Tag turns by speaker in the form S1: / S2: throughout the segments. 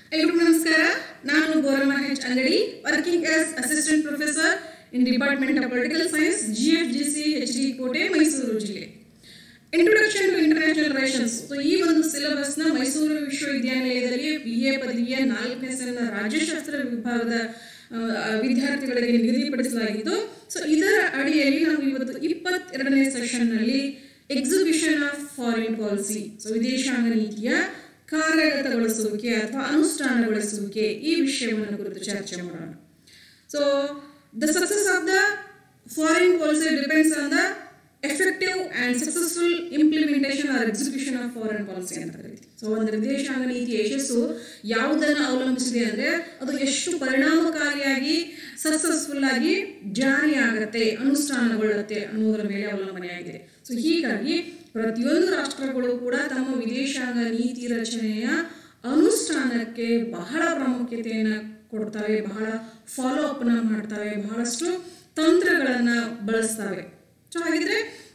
S1: ಎಲ್ರಿಗೂ ನಮಸ್ಕಾರ ನಾನು Gowramma H Angadi working as assistant professor in department of political science G F G C H D Kote Mysuru ಜಿಲ್ಲೆ introduction to international relations so ಈ ಒಂದು ಸಿಲೆಬಸ್ನ ಮೈಸೂರು ವಿಶ್ವವಿದ್ಯಾನಿಲಯದಲ್ಲಿ ಬಿ ಎ ಪದವಿಯ ನಾಲ್ಕನೇ ಸಲ ರಾಜ್ಯಶಾಸ್ತ್ರ ವಿಭಾಗದ ಆ, ವಿದ್ಯಾರ್ಥಿಗಳಿಗೆ ನಿಗದಿಪಡಿಸಲಾಗಿದ್ದು ಸೊ ಇದರ ಅಡಿಯಲ್ಲಿ ನಾವು ಇವತ್ತು ಇಪ್ಪತ್ತೆರಡನೇ ಸೆಷನ್ನಲ್ಲಿ exhibition of foreign policy so ವಿದೇಶಾಂಗ ನೀತಿಯ ಕಾರ್ಯಗತಗೊಳಿಸುವಿಕೆ ಅಥವಾ ಅನುಷ್ಠಾನಗೊಳಿಸುವಿಕೆ ಈ ವಿಷಯವನ್ನು ಕುರಿತು ಚರ್ಚೆ ಮಾಡೋಣ so the success of the foreign policy depends on the effective and successful implementation or execution of foreign policy ಅಂತ ಕರಿತೀವಿ ಸೊ ಒಂದು ವಿದೇಶಾಂಗ ನೀತಿಯ ಯಶಸ್ಸು ಯಾವುದನ್ನು ಅವಲಂಬಿಸಿದೆ ಅಂದರೆ ಅದು ಎಷ್ಟು ಪರಿಣಾಮಕಾರಿಯಾಗಿ ಸಕ್ಸಸ್ಫುಲ್ ಆಗಿ ಜಾರಿಯಾಗತ್ತೆ ಅನುಷ್ಠಾನಗೊಳ್ಳುತ್ತೆ ಅನ್ನೋದರ ಮೇಲೆ ಅವಲಂಬನೆಯಾಗಿದೆ ಸೊ ಹೀಗಾಗಿ ಪ್ರತಿಯೊಂದು ರಾಷ್ಟ್ರಗಳು ಕೂಡ ತಮ್ಮ ವಿದೇಶಾಂಗ ನೀತಿ ರಚನೆಯ ಅನುಷ್ಠಾನಕ್ಕೆ ಬಹಳ ಪ್ರಾಮುಖ್ಯತೆಯನ್ನು ಕೊಡ್ತವೆ ಬಹಳ ಫಾಲೋ ಅಪ್ನ ಮಾಡ್ತವೆ ಬಹಳಷ್ಟು ತಂತ್ರಗಳನ್ನು ಬಳಸ್ತವೆ ಸೊ ಹಾಗಿದ್ರೆ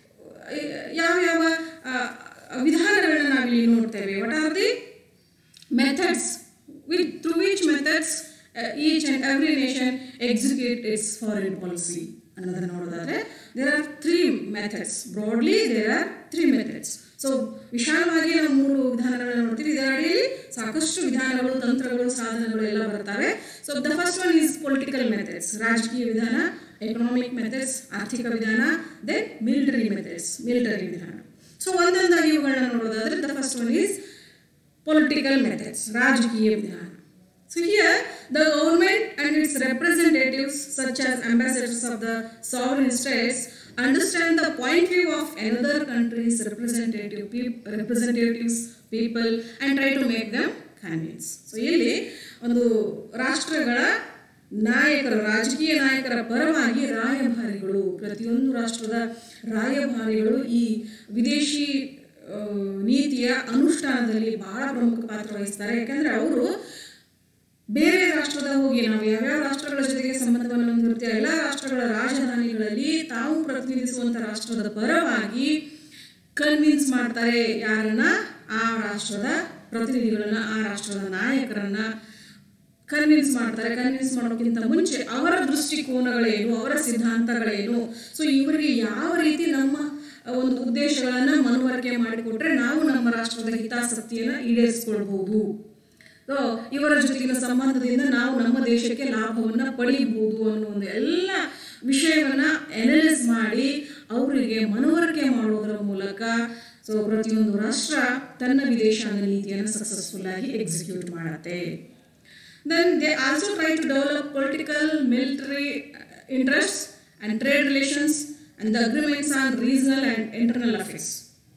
S1: ಯಾವ ಯಾವ ವಿಧಾನಗಳನ್ನ ನಾವಿಲ್ಲಿ ನೋಡ್ತೇವೆ what are the methods with through which methods each and every nation execute its foreign policy ಅನ್ನೋದನ್ನು ನೋಡೋದಾದ್ರೆ there are three methods broadly there are three methods so ವಿಶಾಲವಾಗಿ ನಾವು ಮೂರು ವಿಧಾನಗಳನ್ನ ನೋಡ್ತೀವಿ ಇದರ ಅಡಿಯಲ್ಲಿ ಸಾಕಷ್ಟು ವಿಧಾನಗಳು ತಂತ್ರಗಳು ಸಾಧನಗಳು ಎಲ್ಲ ಬರ್ತವೆ so the first one is political methods ರಾಜಕೀಯ ವಿಧಾನ ಎಕನಾಮಿಕ್ ಮೆಥಡ್ಸ್ ಆರ್ಥಿಕ ವಿಧಾನ ದೆನ್ ಮಿಲಿಟರಿ ಮೆಥಡ್ಸ್ ಮಿಲಿಟರಿ ವಿಧಾನ ಸೊ ಒಂದೊಂದಾಗಿ ಇವುಗಳನ್ನ ನೋಡೋದಾದ್ರೆ the first one is political methods, ರಾಜಕೀಯ ವಿಧಾನ So here, the government and its representatives, such as ambassadors of the sovereign states, understand the point of view of another country's representative peop- representatives, people, and try to make them convince. So ಇಲ್ಲಿ ಒಂದು ರಾಷ್ಟ್ರಗಳ ನಾಯಕರು ರಾಜಕೀಯ ನಾಯಕರ ಪರವಾಗಿ ರಾಯಭಾರಿಗಳು ಪ್ರತಿಯೊಂದು ರಾಷ್ಟ್ರದ ರಾಯಭಾರಿಗಳು ಈ ವಿದೇಶಿ ಆ, ನೀತಿಯ ಅನುಷ್ಠಾನದಲ್ಲಿ ಬಹಳ ಪ್ರಮುಖ ಪಾತ್ರ ವಹಿಸ್ತಾರೆ ಯಾಕಂದ್ರೆ ಅವರು ಬೇರೆ ರಾಷ್ಟ್ರದ ಹೋಗಿ ನಾವು ಯಾವ್ಯಾವ ರಾಷ್ಟ್ರಗಳ ಜೊತೆಗೆ ಸಂಬಂಧವನ್ನು ಹೊಂದಿರುತ್ತೆ ಎಲ್ಲ ರಾಷ್ಟ್ರಗಳ ರಾಜಧಾನಿಗಳಲ್ಲಿ ತಾವು ಪ್ರತಿನಿಧಿಸುವಂತ ರಾಷ್ಟ್ರದ ಪರವಾಗಿ ಕನ್ವಿನ್ಸ್ ಮಾಡ್ತಾರೆ ಯಾರನ್ನ ಆ ರಾಷ್ಟ್ರದ ಪ್ರತಿನಿಧಿಗಳನ್ನ ಆ ರಾಷ್ಟ್ರದ ನಾಯಕರನ್ನ ಕನ್ವಿನ್ಸ್ ಮಾಡ್ತಾರೆ ಕನ್ವಿನ್ಸ್ ಮಾಡೋಕ್ಕಿಂತ ಮುಂಚೆ ಅವರ ದೃಷ್ಟಿಕೋನಗಳೇನು ಅವರ ಸಿದ್ಧಾಂತಗಳೇನು ಸೊ ಇವರಿಗೆ ಯಾವ ರೀತಿ ನಮ್ಮ ಒಂದು ಉದ್ದೇಶಗಳನ್ನ ಮನವರಿಕೆ ಮಾಡಿಕೊಟ್ರೆ ನಾವು ನಮ್ಮ ರಾಷ್ಟ್ರದ ಹಿತಾಸಕ್ತಿಯನ್ನ ಈಡೇರಿಸಿಕೊಳ್ಬಹುದು ಸೊ ಇವರ ಜೊತೆಗಿನ ಸಂಬಂಧದಿಂದ ನಾವು ನಮ್ಮ ದೇಶಕ್ಕೆ ಲಾಭವನ್ನ ಪಡಿಬಹುದು ಅನ್ನೋ ಒಂದು ಎಲ್ಲ ವಿಷಯವನ್ನ ಅನಲೈಸ್ ಮಾಡಿ ಅವರಿಗೆ ಮನವರಿಕೆ ಮಾಡೋದರ ಮೂಲಕ ಸೊ ಪ್ರತಿಯೊಂದು ರಾಷ್ಟ್ರ ತನ್ನ ವಿದೇಶಾಂಗ ನೀತಿಯನ್ನು ಸಕ್ಸಸ್ಫುಲ್ ಆಗಿ ಎಕ್ಸಿಕ್ಯೂಟ್ ಮಾಡುತ್ತೆ Then they also try to develop political, military uh, interests and trade relations and the agreements on regional and internal affairs.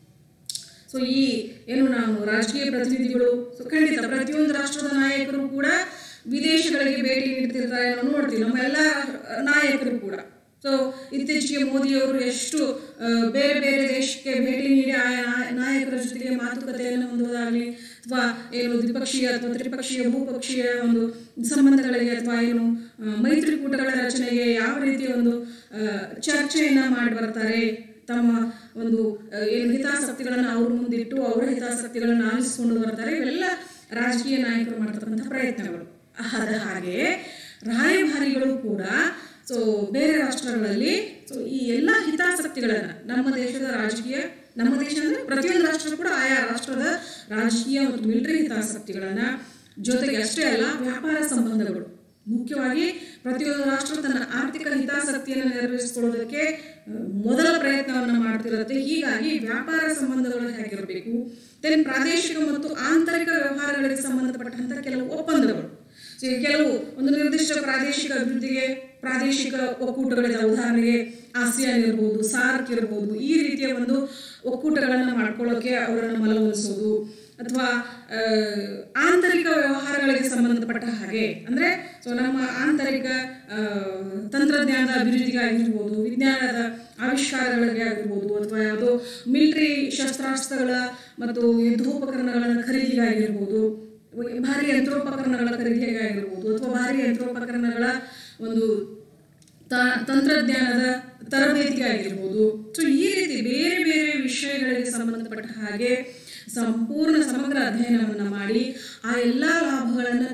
S1: So ಈ ಏನು ನಾವು ರಾಜಕೀಯ ಪ್ರತಿನಿಧಿಗಳು ಸೊ ಖಂಡಿತ ಪ್ರತಿಯೊಂದು ರಾಷ್ಟ್ರದ ನಾಯಕರು ಕೂಡ ವಿದೇಶಗಳಿಗೆ ಭೇಟಿ ನೀಡ್ತಿರ್ತಾರೆ ನಾವು ನೋಡ್ತೀವಿ ನಮ್ಮ ಎಲ್ಲ ನಾಯಕರು ಕೂಡ ಸೊ ಇತ್ತೀಚೆಗೆ ಮೋದಿಯವರು ಎಷ್ಟು ಆ, ಬೇರೆ ಬೇರೆ ದೇಶಕ್ಕೆ ಭೇಟಿ ನೀಡಿ ಆ ನಾ- ನಾಯಕರ ಜೊತೆಗೆ ಮಾತುಕತೆಯನ್ನು ಹೊಂದುವುದಾಗಲಿ ಅಥವಾ ಏನು ದ್ವಿಪಕ್ಷೀಯ ಅಥವಾ ತ್ರಿಪಕ್ಷೀಯ ಬಹುಪಕ್ಷೀಯ ಒಂದು ಸಂಬಂಧಗಳಿಗೆ ಅಥವಾ ಏನು ಆ, ಮೈತ್ರಿಕೂಟಗಳ ರಚನೆಗೆ ಯಾವ ರೀತಿಯ ಒಂದು ಆ, ಚರ್ಚೆಯನ್ನ ಮಾಡಿ ಬರ್ತಾರೆ ತಮ್ಮ ಒಂದು ಆ, ಏನು ಹಿತಾಸಕ್ತಿಗಳನ್ನು ಅವ್ರ ಮುಂದಿಟ್ಟು ಅವರ ಹಿತಾಸಕ್ತಿಗಳನ್ನು ಆಲಿಸಿಕೊಂಡು ಬರ್ತಾರೆ ಇವೆಲ್ಲ ರಾಜಕೀಯ ನಾಯಕರು ಮಾಡ್ತಕ್ಕಂಥ ಪ್ರಯತ್ನಗಳು ಆದ ಹಾಗೆ ರಾಯಭಾರಿಗಳು ಕೂಡ ಸೊ ಬೇರೆ ರಾಷ್ಟ್ರಗಳಲ್ಲಿ ಸೊ ಈ ಎಲ್ಲ ಹಿತಾಸಕ್ತಿಗಳನ್ನ ನಮ್ಮ ದೇಶದ ರಾಜಕೀಯ ನಮ್ಮ ದೇಶ ಅಂದ್ರೆ ಪ್ರತಿಯೊಂದು ರಾಷ್ಟ್ರ ಕೂಡ ಆಯಾ ರಾಷ್ಟ್ರದ ರಾಜಕೀಯ ಮತ್ತು ಮಿಲಿಟರಿ ಹಿತಾಸಕ್ತಿಗಳನ್ನ ಜೊತೆಗೆ ಅಷ್ಟೇ ಅಲ್ಲ ವ್ಯಾಪಾರ ಸಂಬಂಧಗಳು ಮುಖ್ಯವಾಗಿ ಪ್ರತಿಯೊಂದು ರಾಷ್ಟ್ರ ತನ್ನ ಆರ್ಥಿಕ ಹಿತಾಸಕ್ತಿಯನ್ನು ನೆರವೇರಿಸಿಕೊಳ್ಳೋದಕ್ಕೆ ಆ, ಮೊದಲ ಪ್ರಯತ್ನವನ್ನು ಮಾಡ್ತಿರುತ್ತೆ ಹೀಗಾಗಿ ವ್ಯಾಪಾರ ಸಂಬಂಧಗಳು ಹೇಗಿರಬೇಕು ದೆನ್ ಪ್ರಾದೇಶಿಕ ಮತ್ತು ಆಂತರಿಕ ವ್ಯವಹಾರಗಳಿಗೆ ಸಂಬಂಧಪಟ್ಟಂತ ಕೆಲವು ಒಪ್ಪಂದಗಳು ಸೊ ಈಗ ಕೆಲವು ಒಂದು ನಿರ್ದಿಷ್ಟ ಪ್ರಾದೇಶಿಕ ಅಭಿವೃದ್ಧಿಗೆ ಪ್ರಾದೇಶಿಕ ಒಕ್ಕೂಟಗಳಿದೆ ಉದಾಹರಣೆಗೆ ಆಸಿಯಾನ್ ಇರ್ಬೋದು ಸಾರ್ಕ್ ಇರ್ಬೋದು ಈ ರೀತಿಯ ಒಂದು ಒಕ್ಕೂಟಗಳನ್ನು ಮಾಡ್ಕೊಳ್ಳೋಕೆ ಅವರನ್ನು ಮನವೊಲಿಸೋದು ಅಥವಾ ಆ, ಆಂತರಿಕ ವ್ಯವಹಾರಗಳಿಗೆ ಸಂಬಂಧಪಟ್ಟ ಹಾಗೆ ಅಂದ್ರೆ ಸೊ ನಮ್ಮ ಆಂತರಿಕ ಆ, ತಂತ್ರಜ್ಞಾನದ ಅಭಿವೃದ್ಧಿಗಾಗಿರ್ಬೋದು ವಿಜ್ಞಾನದ ಆವಿಷ್ಕಾರಗಳಿಗೆ ಆಗಿರ್ಬೋದು ಅಥವಾ ಯಾವುದೋ ಮಿಲಿಟರಿ ಶಸ್ತ್ರಾಸ್ತ್ರಗಳ ಮತ್ತು ಯುದ್ಧೋಪಕರಣಗಳ ಖರೀದಿಗಾಗಿರ್ಬೋದು ಭಾರಿ ಯಂತ್ರೋಪಕರಣಗಳ ಖರೀದಿಗಾಗಿರ್ಬೋದು ಅಥವಾ ಭಾರಿ ಯಂತ್ರೋಪಕರಣಗಳ ಒಂದು ತ- ತಂತ್ರಜ್ಞಾನದ ತರಬೇತಿಗಾಗಿರ್ಬೋದು ಸೊ ಈ ರೀತಿ ಬೇರೆ ಬೇರೆ ವಿಷಯಗಳಿಗೆ ಸಂಬಂಧಪಟ್ಟ ಹಾಗೆ ಸಂಪೂರ್ಣ ಸಮಗ್ರ ಅಧ್ಯಯನವನ್ನು ಮಾಡಿ ಆ ಎಲ್ಲ ಲಾಭಗಳನ್ನು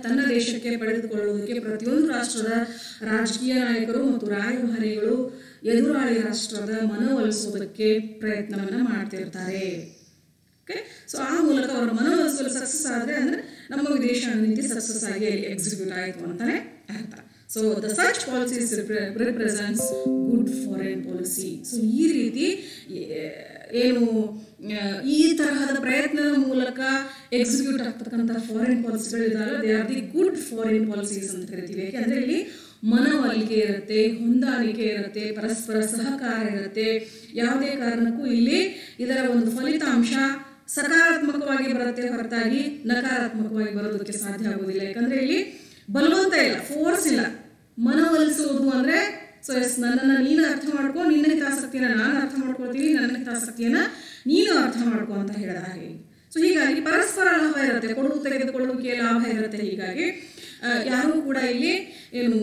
S1: ವಶಕ್ಕೆ ಪಡೆದುಕೊಳ್ಳುವುದಕ್ಕೆ ಪ್ರತಿಯೊಂದು ರಾಷ್ಟ್ರದ ರಾಜಕೀಯ ನಾಯಕರು ಮತ್ತು ರಾಯಭಾರಿಗಳು ಎದುರಾಳಿ ರಾಷ್ಟ್ರದ ಮನವೊಲಿಸುವುದಕ್ಕೆ ಪ್ರಯತ್ನವನ್ನ ಮಾಡ್ತಿರ್ತಾರೆ ಓಕೆ ಸೊ ಆ ಮೂಲಕ ಅವರ ಮನವೊಲಿಸಲು ಸಕ್ಸಸ್ ಆದರೆ ಅಂದ್ರೆ ನಮ್ಮ ವಿದೇಶಾಂಗ ನೀತಿ ಸಕ್ಸಸ್ ಆಗಿ ಎಕ್ಸಿಕ್ಯೂಟ್ ಆಯಿತು ಅಂತಾನೆ ಅರ್ಥ so the such policies represents good foreign policy so ಈ ರೀತಿ ಏ- ಏನು ಆ, ಈ ತರಹದ ಪ್ರಯತ್ನದ ಮೂಲಕ ಎಕ್ಸಿಕ್ಯೂಟ್ ಆಗ್ತಕ್ಕಂಥ ಫಾರಿನ್ ಪಾಲಿಸಿಗಳಿದ್ದಾವೆ they are the good foreign policies ಅಂತ ಕರಿತೀವಿ ಯಾಕೆಂದ್ರೆ ಇಲ್ಲಿ ಮನವೊಲಿಕೆ ಇರುತ್ತೆ ಹೊಂದಾಣಿಕೆ ಇರುತ್ತೆ ಪರಸ್ಪರ ಸಹಕಾರ ಇರುತ್ತೆ ಯಾವುದೇ ಕಾರಣಕ್ಕೂ ಇಲ್ಲಿ ಇದರ ಒಂದು ಫಲಿತಾಂಶ ಸಕಾರಾತ್ಮಕವಾಗಿ ಬರುತ್ತೆ ಹೊರತಾಗಿ ನಕಾರಾತ್ಮಕವಾಗಿ ಬರೋದಕ್ಕೆ ಸಾಧ್ಯ ಆಗೋದಿಲ್ಲ ಯಾಕಂದ್ರೆ ಇಲ್ಲಿ ಬಲವಂತ ಇಲ್ಲ ಫೋರ್ಸ್ ಇಲ್ಲ ಮನವೊಲಿಸುವುದು ಅಂದ್ರೆ ಸೊ ಎಸ್ ನನ್ನನ್ನು ನೀನು ಅರ್ಥ ಮಾಡ್ಕೊ ನಿನ್ನ ಹಿತಾಸಕ್ತಿಯನ್ನ ನಾನು ಅರ್ಥ ಮಾಡ್ಕೊಳ್ತೀನಿ ನನ್ನ ಹಿತಾಸಕ್ತಿಯನ್ನ ನೀನು ಅರ್ಥ ಮಾಡ್ಕೊ ಅಂತ ಹೇಳಿದ ಹಾಗೆ ಸೊ ಹೀಗಾಗಿ ಪರಸ್ಪರ ಲಾಭ ಇರುತ್ತೆ ಕೊಡುವು ತೆಗೆದುಕೊಳ್ಳುವಿಕೆ ಲಾಭ ಇರುತ್ತೆ ಹೀಗಾಗಿ ಆ, ಯಾರೂ ಕೂಡ ಇಲ್ಲಿ ಏನು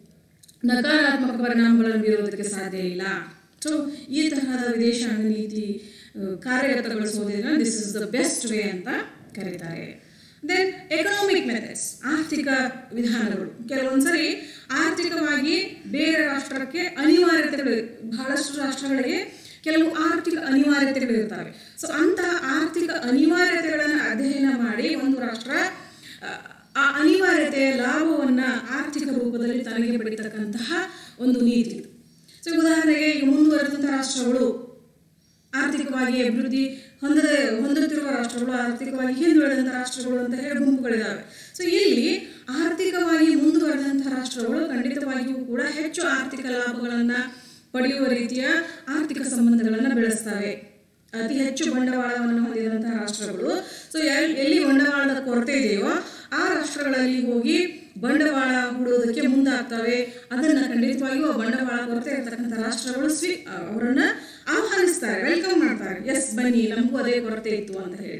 S1: ನಕಾರಾತ್ಮಕ ಪರಿಣಾಮಗಳನ್ನು ಬೀರೋದಕ್ಕೆ ಸಾಧ್ಯ ಇಲ್ಲ ಸೊ ಈ ತರಹದ ವಿದೇಶಾಂಗ ನೀತಿ ಆ, ಕಾರ್ಯಗತಗೊಳಿಸುವುದರಿಂದ this is the best way ಅಂತ ಕರೀತಾರೆ ದೆನ್ ಎಕನಾಮಿಕ್ ಮೆಥಡ್ಸ್ ಆರ್ಥಿಕ ವಿಧಾನಗಳು ಕೆಲವೊಂದ್ಸರಿ ಆರ್ಥಿಕವಾಗಿ ಬೇರೆ ರಾಷ್ಟ್ರಕ್ಕೆ ಅನಿವಾರ್ಯತೆಗಳು ಬಹಳಷ್ಟು ರಾಷ್ಟ್ರಗಳಿಗೆ ಕೆಲವು ಆರ್ಥಿಕ ಅನಿವಾರ್ಯತೆಗಳು ಇರ್ತವೆ ಸೊ ಅಂತಹ ಆರ್ಥಿಕ ಅನಿವಾರ್ಯತೆಗಳನ್ನು ಅಧ್ಯಯನ ಮಾಡಿ ಒಂದು ರಾಷ್ಟ್ರ ಆ, ಆ ಅನಿವಾರ್ಯತೆಯ ಲಾಭವನ್ನ ಆರ್ಥಿಕ ರೂಪದಲ್ಲಿ ತನಗೆ ಪಡಿತಕ್ಕಂತಹ ಒಂದು ನೀತಿ ಇದು ಸೊ ಉದಾಹರಣೆಗೆ ಈಗ ಮುಂದುವರೆದಂತಹ ರಾಷ್ಟ್ರಗಳು ಆರ್ಥಿಕವಾಗಿ ಅಭಿವೃದ್ಧಿ ಹೊಂದದೆ ಹೊಂದುತ್ತಿರುವ ರಾಷ್ಟ್ರಗಳು ಆರ್ಥಿಕವಾಗಿ ಹಿಂದುಳಿದಂಥ ರಾಷ್ಟ್ರಗಳು ಅಂತ ಹೇಳಿ ಗುಂಪುಗಳಿದ್ದಾವೆ ಸೊ ಇಲ್ಲಿ ಆರ್ಥಿಕವಾಗಿ ಮುಂದುವರೆದಂತಹ ರಾಷ್ಟ್ರಗಳು ಖಂಡಿತವಾಗಿಯೂ ಕೂಡ ಹೆಚ್ಚು ಆರ್ಥಿಕ ಲಾಭಗಳನ್ನು ಪಡೆಯುವ ರೀತಿಯ ಆರ್ಥಿಕ ಸಂಬಂಧಗಳನ್ನು ಬೆಳೆಸ್ತವೆ ಅತಿ ಹೆಚ್ಚು ಬಂಡವಾಳವನ್ನು ಹೊಂದಿದಂತಹ ರಾಷ್ಟ್ರಗಳು ಸೊ ಎಲ್ಲಿ ಬಂಡವಾಳದ ಕೊರತೆ ಇದೆಯೋ ಆ ರಾಷ್ಟ್ರಗಳಲ್ಲಿ ಹೋಗಿ ಬಂಡವಾಳ ಹೂಡುವುದಕ್ಕೆ ಮುಂದಾಗ್ತವೆ ಅದನ್ನ ಖಂಡಿತವಾಗಿಯೂ ಆ ಬಂಡವಾಳ ಕೊರತೆ ಇರತಕ್ಕಂಥ ರಾಷ್ಟ್ರಗಳು ಸ್ವೀ ಅವರನ್ನ ಆಹ್ವಾನಿಸ್ತಾರೆ ವೆಲ್ಕಮ್ ಮಾಡ್ತಾರೆ ಎಸ್ ಬನ್ನಿ ನಮಗೂ ಅದೇ ಕೊರತೆ ಇತ್ತು ಅಂತ ಹೇಳಿ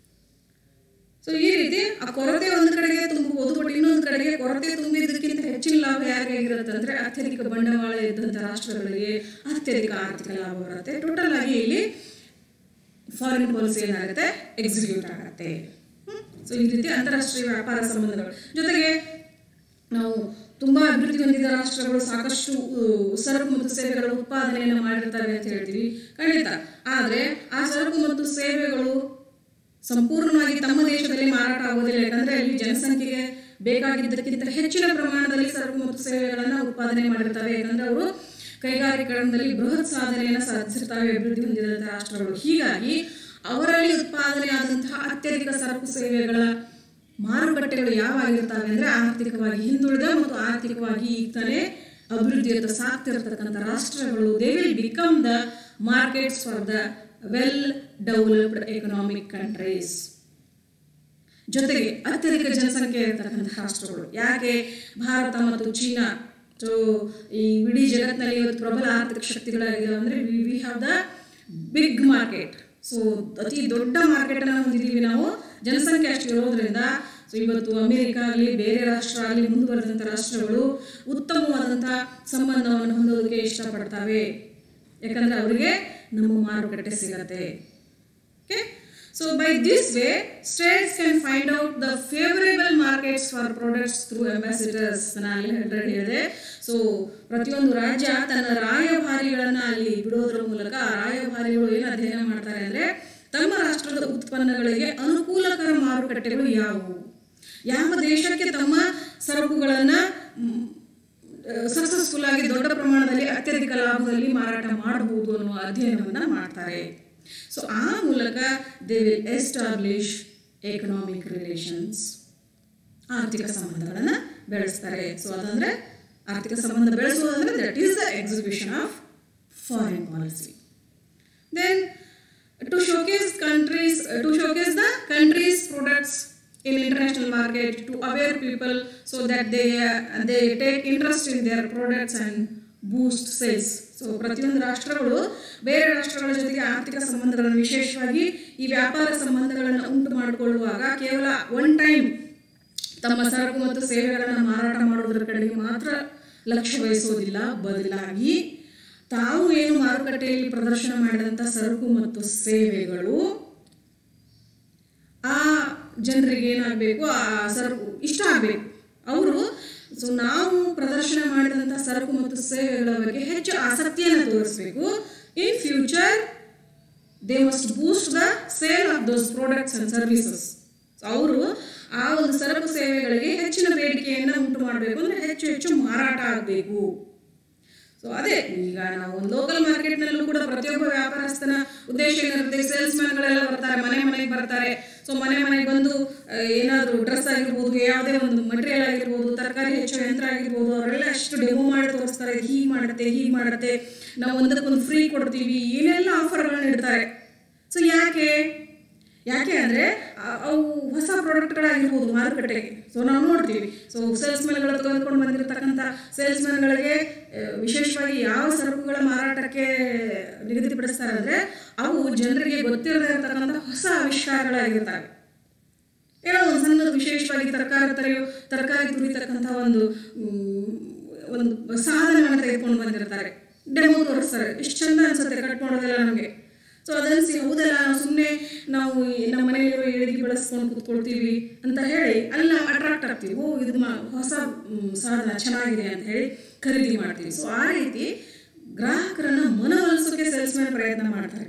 S1: ಸೊ ಈ ರೀತಿ ಆ ಕೊರತೆ ಒಂದು ಕಡೆಗೆ ತುಂಬಬಹುದು ಬಟ್ ಇನ್ನೊಂದು ಕಡೆಗೆ ಕೊರತೆ ತುಂಬಿದ್ದಕ್ಕಿಂತ ಹೆಚ್ಚಿನ ಲಾಭ ಯಾರಿಗಾಗಿರುತ್ತೆ ಅಂದ್ರೆ ಅತ್ಯಧಿಕ ಬಂಡವಾಳ ಇದ್ದಂಥ ರಾಷ್ಟ್ರಗಳಿಗೆ ಅತ್ಯಧಿಕ ಆರ್ಥಿಕ ಲಾಭ ಬರುತ್ತೆ ಟೋಟಲ್ ಆಗಿ ಇಲ್ಲಿ ಫಾರಿನ್ ಪಾಲಿಸಿ ಏನಾಗುತ್ತೆ ಎಕ್ಸಿಕ್ಯೂಟ್ ಆಗುತ್ತೆ ಸೊ ಈ ರೀತಿ ಅಂತಾರಾಷ್ಟ್ರೀಯ ವ್ಯಾಪಾರ ಸಂಬಂಧಗಳು ಜೊತೆಗೆ ನಾವು ತುಂಬಾ ಅಭಿವೃದ್ಧಿ ಹೊಂದಿದ ರಾಷ್ಟ್ರಗಳು ಸಾಕಷ್ಟು ಉ, ಸರಕು ಮತ್ತು ಸೇವೆಗಳ ಉತ್ಪಾದನೆಯನ್ನು ಮಾಡಿರ್ತಾರೆ ಅಂತ ಹೇಳ್ತೀವಿ ಖಂಡಿತ ಆದ್ರೆ ಆ ಸರಕು ಮತ್ತು ಸೇವೆಗಳು ಸಂಪೂರ್ಣವಾಗಿ ತಮ್ಮ ದೇಶದಲ್ಲಿ ಮಾರಾಟ ಆಗೋದಿಲ್ಲ ಯಾಕಂದ್ರೆ ಅಲ್ಲಿ ಜನಸಂಖ್ಯೆಗೆ ಬೇಕಾಗಿದ್ದಕ್ಕಿಂತ ಹೆಚ್ಚಿನ ಪ್ರಮಾಣದಲ್ಲಿ ಸರಕು ಮತ್ತು ಸೇವೆಗಳನ್ನ ಉತ್ಪಾದನೆ ಮಾಡಿರ್ತವೆ ಯಾಕಂದ್ರೆ ಅವರು ಕೈಗಾರಿಕರಣದಲ್ಲಿ ಬೃಹತ್ ಸಾಧನೆಯನ್ನು ಸಾಧಿಸಿರ್ತಾವೆ ಅಭಿವೃದ್ಧಿ ಹೊಂದಿದಂತಹ ರಾಷ್ಟ್ರಗಳು ಹೀಗಾಗಿ ಅವರಲ್ಲಿ ಉತ್ಪಾದನೆ ಆದಂತಹ ಅತ್ಯಧಿಕ ಸರಕು ಸೇವೆಗಳ ಮಾರುಕಟ್ಟೆಗಳು ಯಾವಾಗಿರ್ತವೆ ಅಂದ್ರೆ ಆರ್ಥಿಕವಾಗಿ ಹಿಂದುಳಿದ ಮತ್ತು ಆರ್ಥಿಕವಾಗಿ ಈಗ ತಾನೇ ಅಭಿವೃದ್ಧಿಯತ್ತ ಸಾಕ್ತಿರತಕ್ಕಂಥ ರಾಷ್ಟ್ರಗಳು they will become the markets for the well developed economic countries ಜೊತೆಗೆ ಅತ್ಯಧಿಕ ಜನಸಂಖ್ಯೆ ಇರತಕ್ಕಂಥ ರಾಷ್ಟ್ರಗಳು ಯಾಕೆ ಭಾರತ ಮತ್ತು ಚೀನಾ ಸೊ ಈ ಇಡೀ ಜಗತ್ತಿನಲ್ಲಿ ಇವತ್ತು ಪ್ರಬಲ ಆರ್ಥಿಕ ಶಕ್ತಿಗಳಾಗಿದ್ದಾವೆ ಅಂದ್ರೆ we have the big market so ಅತಿ ದೊಡ್ಡ ಮಾರ್ಕೆಟ್ ಅನ್ನು ಹೊಂದಿದ್ದೀವಿ ನಾವು ಜನಸಂಖ್ಯೆ ಅಷ್ಟು ಇರೋದ್ರಿಂದ ಸೊ ಇವತ್ತು ಅಮೆರಿಕ ಆಗಲಿ ಬೇರೆ ರಾಷ್ಟ್ರ ಆಗಲಿ ಮುಂದುವರೆದಂಥ ರಾಷ್ಟ್ರಗಳು ಉತ್ತಮವಾದಂಥ ಸಂಬಂಧವನ್ನು ಹೊಂದೋದಕ್ಕೆ ಇಷ್ಟಪಡ್ತವೆ ಯಾಕಂದ್ರೆ ಅವರಿಗೆ ನಮ್ಮ ಮಾರುಕಟ್ಟೆ ಸಿಗತ್ತೆ Okay? So by this way, states can find out the favorable markets for products through ambassadors. ನಾನು ಅಲ್ಲಿ already ಹೇಳಿದೆ ಸೊ ಪ್ರತಿಯೊಂದು ರಾಜ್ಯ ತನ್ನ ರಾಯಭಾರಿಗಳನ್ನ ಅಲ್ಲಿ ಬಿಡೋದ್ರ ಮೂಲಕ ಆ ರಾಯಭಾರಿಗಳು ಏನು ಅಧ್ಯಯನ ಮಾಡ್ತಾರೆ ಅಂದ್ರೆ ತಮ್ಮ ರಾಷ್ಟ್ರದ ಉತ್ಪನ್ನಗಳಿಗೆ ಅನುಕೂಲಕರ ಮಾರುಕಟ್ಟೆಗಳು ಯಾವುವು ಯಾವ ದೇಶಕ್ಕೆ ತಮ್ಮ ಸರಕುಗಳನ್ನ ಸಕ್ಸಸ್ಫುಲ್ ಆಗಿ ದೊಡ್ಡ ಪ್ರಮಾಣದಲ್ಲಿ ಅತ್ಯಧಿಕ ಲಾಭದಲ್ಲಿ ಮಾರಾಟ ಮಾಡಬಹುದು ಅನ್ನುವ ಅಧ್ಯಯನವನ್ನ ಮಾಡ್ತಾರೆ ಸೊ ಆ ಮೂಲಕ they will establish economic relations ಆರ್ಥಿಕ ಸಂಬಂಧಗಳನ್ನು ಬೆಳೆಸ್ತಾರೆ ಸೊ ಅದಂದ್ರೆ ಆರ್ಥಿಕ ಸಂಬಂಧ ಬೆಳೆಸುವುದಂದ್ರೆ that is the execution of foreign policy then to showcase countries uh, to showcase the country's products in international market to aware people so that they uh, they take interest in their products and boost sales so ಪ್ರತಿಯೊಂದು ರಾಷ್ಟ್ರಗಳು ಬೇರೆ ರಾಷ್ಟ್ರಗಳ ಜೊತೆಗೆ ಆರ್ಥಿಕ ಸಂಬಂಧಗಳನ್ನು ವಿಶೇಷವಾಗಿ ಈ ವ್ಯಾಪಾರ ಸಂಬಂಧಗಳನ್ನು ಉಂಟು ಮಾಡಿಕೊಳ್ಳುವಾಗ ಕೇವಲ ಒನ್ ಟೈಮ್ ತಮ್ಮ ಸರಕು ಮತ್ತು ಸೇವೆಗಳನ್ನು ಮಾರಾಟ ಮಾಡೋದ್ರ ಕಡೆಗೆ ಮಾತ್ರ ಲಕ್ಷ್ಯ ವಹಿಸೋದಿಲ್ಲ ಬದಲಾಗಿ ತಾವು ಏನು ಮಾರುಕಟ್ಟೆಯಲ್ಲಿ ಪ್ರದರ್ಶನ ಮಾಡಿದಂಥ ಸರಕು ಮತ್ತು ಸೇವೆಗಳು ಆ ಜನರಿಗೆ ಏನಾಗಬೇಕು ಆ ಸರಕು ಇಷ್ಟ ಆಗಬೇಕು ಅವರು ಸೊ ನಾವು ಪ್ರದರ್ಶನ ಮಾಡಿದಂಥ ಸರಕು ಮತ್ತು ಸೇವೆಗಳ ಬಗ್ಗೆ ಹೆಚ್ಚು ಆಸಕ್ತಿಯನ್ನು ತೋರಿಸಬೇಕು in future they must boost the sale of those products and services ಅವರು ಆ ಒಂದು ಸರಕು ಸೇವೆಗಳಿಗೆ ಹೆಚ್ಚಿನ ಬೇಡಿಕೆಯನ್ನು ಉಂಟು ಮಾಡಬೇಕು ಅಂದರೆ ಹೆಚ್ಚು ಹೆಚ್ಚು ಮಾರಾಟ ಆಗಬೇಕು ಸೊ ಅದೇ ಈಗ ನಾವು ಒಂದು ಲೋಕಲ್ ಮಾರ್ಕೆಟ್ನಲ್ಲೂ ಕೂಡ ಪ್ರತಿಯೊಬ್ಬ ವ್ಯಾಪಾರಸ್ಥನ ಉದ್ದೇಶ ಏನಿರುತ್ತೆ ಸೇಲ್ಸ್ ಮ್ಯಾನ್ಗಳೆಲ್ಲ ಬರ್ತಾರೆ ಮನೆ ಮನೆಗೆ ಬರ್ತಾರೆ ಸೊ ಮನೆ ಮನೆಗೆ ಬಂದು ಆ, ಏನಾದರೂ ಡ್ರೆಸ್ ಆಗಿರ್ಬೋದು ಯಾವುದೇ ಒಂದು ಮಟೀರಿಯಲ್ ಆಗಿರ್ಬೋದು ತರಕಾರಿ ಹೆಚ್ಚು ಯಂತ್ರ ಆಗಿರ್ಬೋದು ಅವರೆಲ್ಲ ಅಷ್ಟು ಡೆಮೋ ಮಾಡಿ ತೋರಿಸ್ತಾರೆ ಇದು ಹೀಗೆ ಮಾಡುತ್ತೆ ಹೀಗೆ ಮಾಡುತ್ತೆ ನಾವು ಒಂದಕ್ಕೊಂದು ಫ್ರೀ ಕೊಡ್ತೀವಿ ಏನೆಲ್ಲ ಆಫರ್ಗಳನ್ನ ಇಡ್ತಾರೆ ಸೊ ಯಾಕೆ ಯಾಕೆ ಅಂದರೆ ಅವು ಹೊಸ ಪ್ರಾಡಕ್ಟ್ಗಳಾಗಿರ್ಬೋದು ಮಾರುಕಟ್ಟೆಗೆ ಸೊ ನಾವು ನೋಡ್ತೀವಿ ಸೊ ಸೇಲ್ಸ್ ಮ್ಯಾನ್ಗಳು ತೆಗೆದುಕೊಂಡು ಬಂದಿರತಕ್ಕಂಥ ಸೇಲ್ಸ್ ಮ್ಯಾನ್ಗಳಿಗೆ ವಿಶೇಷವಾಗಿ ಯಾವ ಸರಕುಗಳ ಮಾರಾಟಕ್ಕೆ ನಿಗದಿಪಡಿಸ್ತಾರೆ ಅಂದರೆ ಅವು ಜನರಿಗೆ ಗೊತ್ತಿರದೇ ಇರತಕ್ಕಂಥ ಹೊಸ ಆವಿಷ್ಕಾರಗಳಾಗಿರ್ತವೆ ಏನೋ ಒಂದು ಸಣ್ಣದು ವಿಶೇಷವಾಗಿ ತರಕಾರಿ ತರೆಯೋ ತರಕಾರಿ ತುರಿತಕ್ಕಂಥ ಒಂದು ಮ್, ಒಂದು ಸಾಧನವನ್ನು ತೆಗೆದುಕೊಂಡು ಬಂದಿರ್ತಾರೆ ಡೆಮೋ ತೋರಿಸ್ತಾರೆ ಎಷ್ಟು ಚಂದ ಅನ್ಸುತ್ತೆ ಕಟ್ ಮಾಡೋದೆಲ್ಲ ನಮಗೆ ಸೊ ಅದನ್ಸಿ ಹೌದಲ್ಲ ನಾವು ಸುಮ್ಮನೆ ನಾವು ಈ ನಮ್ಮ ಮನೆಯಲ್ಲಿರೋ ಏಳಿಗೆ ಬಳಸ್ಕೊಂಡು ಕೂತ್ಕೊಳ್ತೀವಿ ಅಂತ ಹೇಳಿ ಅಲ್ಲಿ ನಾವು ಅಟ್ರಾಕ್ಟ್ ಆಗ್ತೀವಿ ಓ ಇದು ಮಾ- ಹೊಸ ಮ್, ಸಾಧನ ಚೆನ್ನಾಗಿದೆ ಅಂತ ಹೇಳಿ ಖರೀದಿ ಮಾಡ್ತೀವಿ ಸೊ ಆ ರೀತಿ ಗ್ರಾಹಕರನ್ನ ಮನವೊಲಿಸೋಕೆ ಸೇಲ್ಸ್ಮ್ಯಾನ್ ಪ್ರಯತ್ನ ಮಾಡ್ತಾರೆ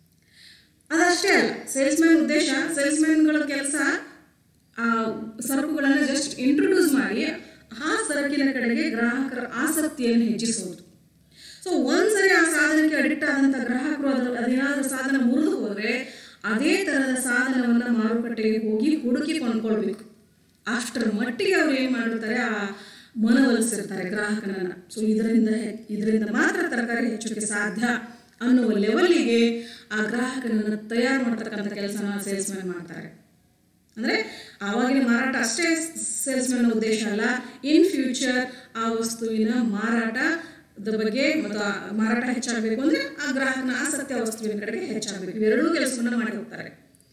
S1: ಅದಷ್ಟೇ ಅಲ್ಲ ಸೇಲ್ಸ್ಮ್ಯಾನ್ ಉದ್ದೇಶ ಸೇಲ್ಸ್ಮ್ಯಾನ್ಗಳ ಕೆಲಸ ಆ ಸರಕುಗಳನ್ನು ಜಸ್ಟ್ ಇಂಟ್ರೊಡ್ಯೂಸ್ ಮಾಡಿ ಆ ಸರಕಿನ ಕಡೆಗೆ ಗ್ರಾಹಕರ ಆಸಕ್ತಿಯನ್ನು ಹೆಚ್ಚಿಸುವುದು ಸೊ ಒಂದ್ಸರಿ ಆ ಸಾಧನಕ್ಕೆ ಅಡಿಕ್ಟ್ ಆದಂಥ ಗ್ರಾಹಕರು ಅದ್ರ ಅದೇನಾದ್ರೂ ಸಾಧನ ಮುರಿದು ಹೋದರೆ ಅದೇ ಥರದ ಸಾಧನವನ್ನು ಮಾರುಕಟ್ಟೆಗೆ ಹೋಗಿ ಹುಡುಕಿ ಕೊಂಡ್ಕೊಳ್ಬೇಕು ಅಷ್ಟರ ಮಟ್ಟಿಗೆ ಅವ್ರು ಏನು ಮಾಡಿರ್ತಾರೆ ಆ ಮನವೊಲಿಸಿರ್ತಾರೆ ಗ್ರಾಹಕನನ್ನ ಸೊ ಇದರಿಂದ ಹೆ- ಇದರಿಂದ ಮಾತ್ರ ತರಕಾರಿ ಹೆಚ್ಚೋಕೆ ಸಾಧ್ಯ ಅನ್ನುವ ಲೆವೆಲ್ಲಿಗೆ ಆ ಗ್ರಾಹಕನನ್ನು ತಯಾರು ಮಾಡ್ತಕ್ಕಂಥ ಕೆಲಸನ ಸೇಲ್ಸ್ಮ್ಯಾನ್ ಮಾಡ್ತಾರೆ ಅಂದರೆ ಆವಾಗಿನ ಮಾರಾಟ ಅಷ್ಟೇ ಸೇಲ್ಸ್ಮನ್ ಉದ್ದೇಶ ಅಲ್ಲ ಇನ್ ಫ್ಯೂಚರ್ ಆ ವಸ್ತುವಿನ ಮಾರಾಟದ ಬಗ್ಗೆ ಮತ್ತು ಆ ಮಾರಾಟ ಹೆಚ್ಚಾಗಬೇಕು ಅಂದರೆ ಆ ಗ್ರಾಹಕನ ಆಸಕ್ತಿ ಆ ವಸ್ತುವಿನ ಕಡೆಗೆ ಹೆಚ್ಚಾಗಬೇಕು ಇವೆರಡೂ ಕೆಲಸವನ್ನು ಮಾಡಿ ಹೋಗ್ತಾರೆ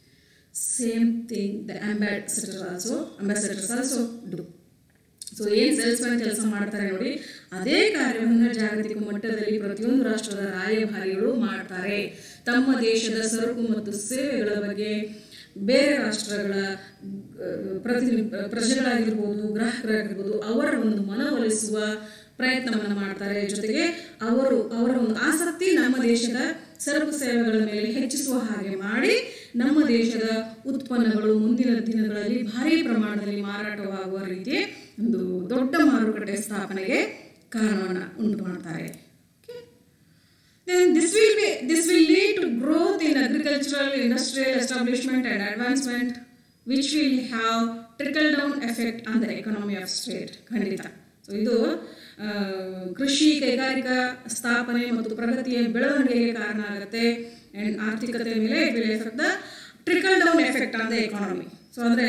S1: same thing the ambassador also ambassadors also do so ಏನು ಸೇಲ್ಸ್ಮನ್ ಕೆಲಸ ಮಾಡ್ತಾರೆ ನೋಡಿ ಅದೇ ಕಾರ್ಯವನ್ನು ಜಾಗತಿಕ ಮಟ್ಟದಲ್ಲಿ ಪ್ರತಿಯೊಂದು ರಾಷ್ಟ್ರದ ರಾಯಭಾರಿಗಳು ಮಾಡ್ತಾರೆ ತಮ್ಮ ದೇಶದ ಸರಕು ಮತ್ತು ಸೇವೆಗಳ ಬಗ್ಗೆ ಬೇರೆ ರಾಷ್ಟ್ರಗಳ ಆ, ಪ್ರತಿ ಪ್ರಜೆಗಳಾಗಿರ್ಬೋದು ಗ್ರಾಹಕರಾಗಿರ್ಬೋದು ಅವರ ಒಂದು ಮನವೊಲಿಸುವ ಪ್ರಯತ್ನವನ್ನು ಮಾಡ್ತಾರೆ ಜೊತೆಗೆ ಅವರು ಅವರ ಒಂದು ಆಸಕ್ತಿ ನಮ್ಮ ದೇಶದ ಸರಕು ಸೇವೆಗಳ ಮೇಲೆ ಹೆಚ್ಚಿಸುವ ಹಾಗೆ ಮಾಡಿ ನಮ್ಮ ದೇಶದ ಉತ್ಪನ್ನಗಳು ಮುಂದಿನ ದಿನಗಳಲ್ಲಿ ಭಾರಿ ಪ್ರಮಾಣದಲ್ಲಿ ಮಾರಾಟವಾಗುವ ರೀತಿ ಒಂದು ದೊಡ್ಡ ಮಾರುಕಟ್ಟೆ ಸ್ಥಾಪನೆಗೆ ಕಾರಣವನ್ನು ಉಂಟು ಮಾಡ್ತಾರೆ Okay? Then this will be this will lead to growth in agricultural, industrial establishment and advancement, which will have trickle down effect on the economy of state. ಖಂಡಿತ ಸೊ ಇದು ಆ, ಕೃಷಿ ಕೈಗಾರಿಕಾ ಸ್ಥಾಪನೆ ಮತ್ತು ಪ್ರಗತಿಯ ಬೆಳವಣಿಗೆಗೆ ಕಾರಣ ಆಗುತ್ತೆ ಆ್ಯಂಡ್ ಆರ್ಥಿಕತೆ ಮೇಲೆ it will effect the trickle down effect on the economy so ಅಂದರೆ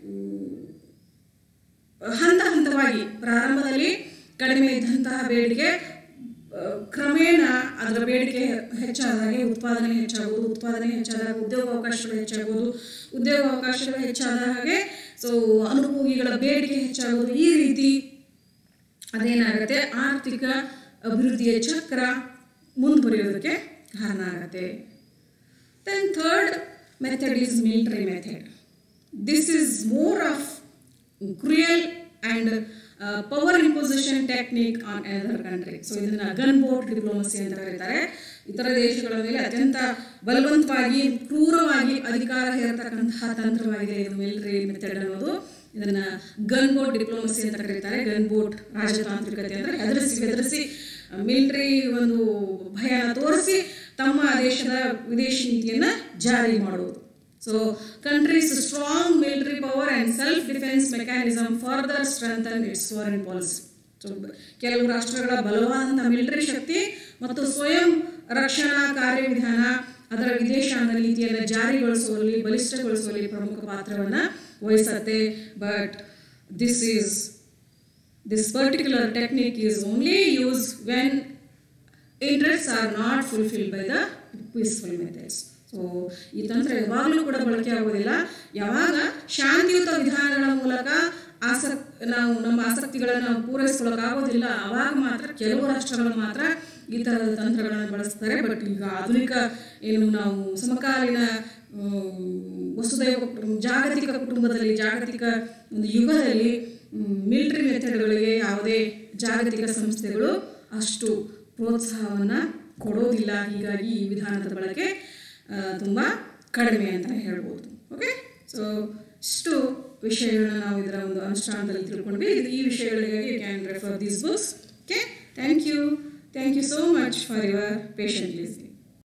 S1: ಹಂತ ಹಂತವಾಗಿ ಪ್ರಾರಂಭದಲ್ಲಿ ಕಡಿಮೆ ಇದ್ದಂತಹ ಬೇಡಿಕೆ ಆ, ಕ್ರಮೇಣ ಅದರ ಬೇಡಿಕೆ ಹೆಚ್ಚಾದಾಗೆ ಉತ್ಪಾದನೆ ಹೆಚ್ಚಾಗುವುದು ಉತ್ಪಾದನೆ ಹೆಚ್ಚಾದಾಗ ಉದ್ಯೋಗ ಅವಕಾಶಗಳು ಹೆಚ್ಚಾಗುವುದು ಉದ್ಯೋಗ ಅವಕಾಶಗಳು ಹೆಚ್ಚಾದ ಹಾಗೆ ಸೊ ಅನುಭೋಗಿಗಳ ಬೇಡಿಕೆ ಹೆಚ್ಚಾಗುವುದು ಈ ರೀತಿ ಅದೇನಾಗುತ್ತೆ ಆರ್ಥಿಕ ಅಭಿವೃದ್ಧಿಯ ಚಕ್ರ ಮುಂದುವರಿಯೋದಕ್ಕೆ ಕಾರಣ ಆಗುತ್ತೆ Then third method is military method. This is more of cruel and uh, power imposition technique on another country. So ಇದನ್ನ ಗನ್ ಬೋಟ್ ಡಿಪ್ಲೊಮಸಿ ಅಂತ ಕರೀತಾರೆ ಇತರ ದೇಶಗಳ ಮೇಲೆ ಅತ್ಯಂತ ಬಲವಂತವಾಗಿ ಕ್ರೂರವಾಗಿ ಅಧಿಕಾರ ಹೇರತಕ್ಕಂತಹ ತಂತ್ರವಾಗಿದೆ ಇದು ಮಿಲಿಟರಿ ಮೆಥಡ್ ಅನ್ನೋದು ಇದನ್ನ ಗನ್ ಬೋಟ್ ಡಿಪ್ಲೊಮಸಿ ಅಂತ ಕರೀತಾರೆ ಗನ್ ಬೋಟ್ ರಾಜತಾಂತ್ರಿಕತೆ ಅಂದ್ರೆ ಹೆದರಿಸಿ ಬೆದರಿಸಿ ಮಿಲಿಟರಿ ಒಂದು ಭಯನ ತೋರಿಸಿ ತಮ್ಮ ದೇಶದ ವಿದೇಶಿ ನೀತಿಯನ್ನು ಜಾರಿ ಮಾಡುವುದು so countries strong military power and self defence mechanism further strengthen its foreign policy so ಕೆಲವು ರಾಷ್ಟ್ರಗಳ ಬಲವಾದಂಥ ಮಿಲಿಟರಿ ಶಕ್ತಿ ಮತ್ತು ಸ್ವಯಂ ರಕ್ಷಣಾ ಕಾರ್ಯವಿಧಾನ ಅದರ ವಿದೇಶಾಂಗ ನೀತಿಯನ್ನು ಜಾರಿಗೊಳಿಸುವಲ್ಲಿ ಬಲಿಷ್ಠಗೊಳಿಸುವಲ್ಲಿ ಪ್ರಮುಖ ಪಾತ್ರವನ್ನು ವಹಿಸುತ್ತೆ but this is this particular technique is only used when interests are not fulfilled by the peaceful methods. So ಈ ತಂತ್ರ ಯಾವಾಗಲೂ ಕೂಡ ಬಳಕೆ ಆಗೋದಿಲ್ಲ ಯಾವಾಗ ಶಾಂತಿಯುತ ವಿಧಾನಗಳ ಮೂಲಕ ಆಸಕ್ ನಾವು ನಮ್ಮ ಆಸಕ್ತಿಗಳನ್ನು ನಾವು ಪೂರೈಸ್ಕೊಳ್ಳೋಕ್ಕಾಗೋದಿಲ್ಲ ಆವಾಗ ಮಾತ್ರ ಕೆಲವು ರಾಷ್ಟ್ರಗಳು ಮಾತ್ರ ಈ ಥರದ ತಂತ್ರಗಳನ್ನು ಬಳಸ್ತಾರೆ ಬಟ್ ಈಗ ಆಧುನಿಕ ಏನು ನಾವು ಸಮಕಾಲೀನ ಆ, ವಸುದೈವ ಕುಟುಂಬ ಜಾಗತಿಕ ಕುಟುಂಬದಲ್ಲಿ ಜಾಗತಿಕ ಒಂದು ಯುಗದಲ್ಲಿ ಮಿಲಿಟರಿ ಮೆಥಡ್ಗಳಿಗೆ ಯಾವುದೇ ಜಾಗತಿಕ ಸಂಸ್ಥೆಗಳು ಅಷ್ಟು ಪ್ರೋತ್ಸಾಹವನ್ನು ಕೊಡೋದಿಲ್ಲ ಹೀಗಾಗಿ ಈ ವಿಧಾನದ ಬಳಕೆ ತುಂಬ ಕಡಿಮೆ ಅಂತ ಹೇಳ್ಬೋದು ಓಕೆ ಸೊ ಇಷ್ಟು ವಿಷಯಗಳನ್ನ ನಾವು ಇದರ ಒಂದು ಅನುಷ್ಠಾನದಲ್ಲಿ ತಿಳ್ಕೊಂಡ್ವಿ ಇದು ಈ ವಿಷಯಗಳಿಗಾಗಿ you can refer these books okay thank you thank you so much for your patient listening